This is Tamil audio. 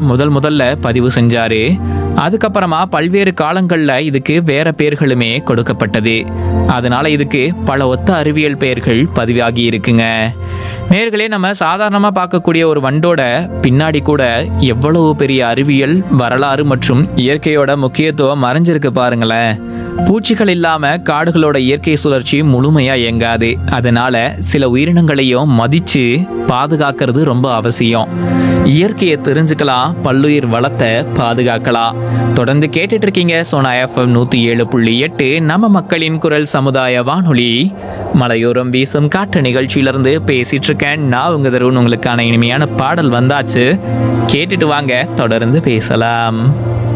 முதல் முதல்ல பதிவு செஞ்சாரு அதுக்கப்புறமா பல்வேறு காலங்கள்ல இதுக்கு வேற பெயர்களுமே கொடுக்கப்பட்டது அதனால இதுக்கு பல ஒத்த அறிவியல் பெயர்கள் பதிவாகி இருக்குங்க நேர்களே நம்ம சாதாரணமாக பார்க்கக்கூடிய ஒரு வண்டோட பின்னாடி கூட எவ்வளவு பெரிய அறிவியல் வரலாறு மற்றும் இயற்கையோட முக்கியத்துவம் மறைஞ்சிருக்கு பாருங்களேன் பூச்சிகள் இல்லாம காடுகளோட இயற்கை சுழற்சி முழுமையா இயங்காது அதனால சில உயிரினங்களையும் மதிச்சு பாதுகாக்கிறது ரொம்ப அவசியம் இயற்கையை தெரிஞ்சுக்கலாம் பல்லுயிர் வளத்தை பாதுகாக்கலாம் தொடர்ந்து கேட்டுட்டு இருக்கீங்க சோனா எஃப்எம் நூத்தி ஏழு புள்ளி எட்டு நம்ம மக்களின் குரல் சமுதாய வானொலி மலையோரம் வீசும் காற்று நிகழ்ச்சியிலிருந்து பேசிட்டு இருக்கேன் நான் உங்க தருண் உங்களுக்கான இனிமையான பாடல் வந்தாச்சு கேட்டுட்டு வாங்க தொடர்ந்து பேசலாம்